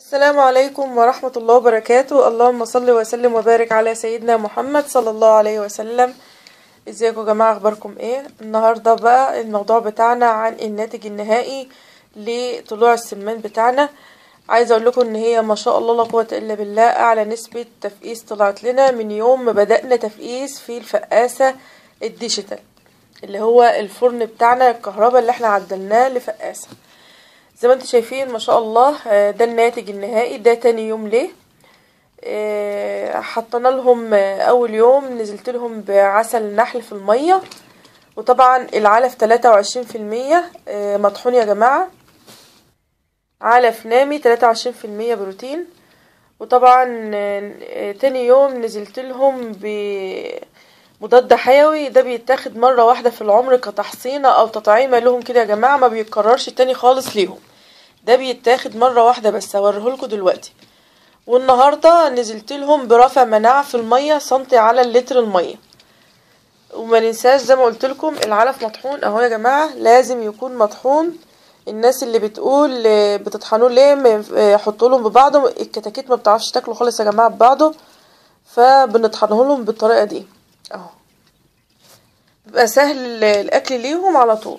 السلام عليكم ورحمة الله وبركاته اللهم صل وسلم وبارك على سيدنا محمد صلى الله عليه وسلم ازيكم يا جماعة اخباركم ايه النهاردة بقى الموضوع بتاعنا عن الناتج النهائي لطلوع السمان بتاعنا عايزة اقول لكم ان هي ما شاء الله لا قوة الا بالله اعلى نسبة تفقيس طلعت لنا من يوم ما بدأنا تفقيس في الفقاسة الديجيتال اللي هو الفرن بتاعنا الكهرباء اللي احنا عدلناه لفقاسة زي ما انتم شايفين ما شاء الله آه، ده الناتج النهائي ده تاني يوم ليه آه، حطينا لهم آه، اول يوم نزلت لهم بعسل نحل في المية وطبعا العلف تلاتة وعشرين في المية مطحون يا جماعة علف نامي تلاتة وعشرين في المية بروتين وطبعا آه، تاني يوم نزلت لهم بمضاد حيوي ده بيتاخد مرة واحدة في العمر كتحصينة أو تطعيمة لهم كده يا جماعة ما بيتكررش تاني خالص ليهم ده بيتاخد مرة واحدة بس هوريهولكوا دلوقتي والنهاردة نزلت لهم برفع مناعة في المية سنتي على اللتر المية وما ننساش زي ما قلت لكم العلف مطحون اهو يا جماعة لازم يكون مطحون الناس اللي بتقول آه، بتطحنوه ليه ما- آه، حطوا لهم ببعضه الكتاكيت ما بتعرفش تاكله خالص يا جماعة ببعضه فبنطحنه لهم بالطريقة دي اهو بيبقى سهل ال- الاكل ليهم على طول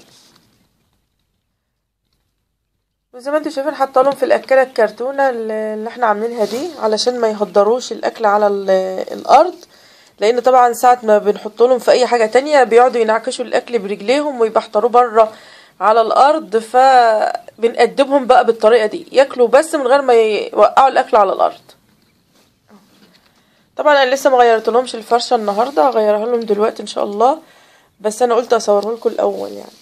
وزي ما انتوا شايفين حاطه لهم في الاكله الكرتونه اللي احنا عاملينها دي علشان ما يهدروش الاكل على ال- الارض لان طبعا ساعه ما بنحط لهم في اي حاجه تانية بيقعدوا ينعكشوا الاكل برجليهم ويبحتروه بره على الارض فبنقدمهم بقى بالطريقه دي ياكلوا بس من غير ما يوقعوا الاكل على الارض طبعا انا لسه ما غيرت لهمش الفرشه النهارده هغيرها لهم دلوقتي ان شاء الله بس انا قلت اصوره لكم الاول يعني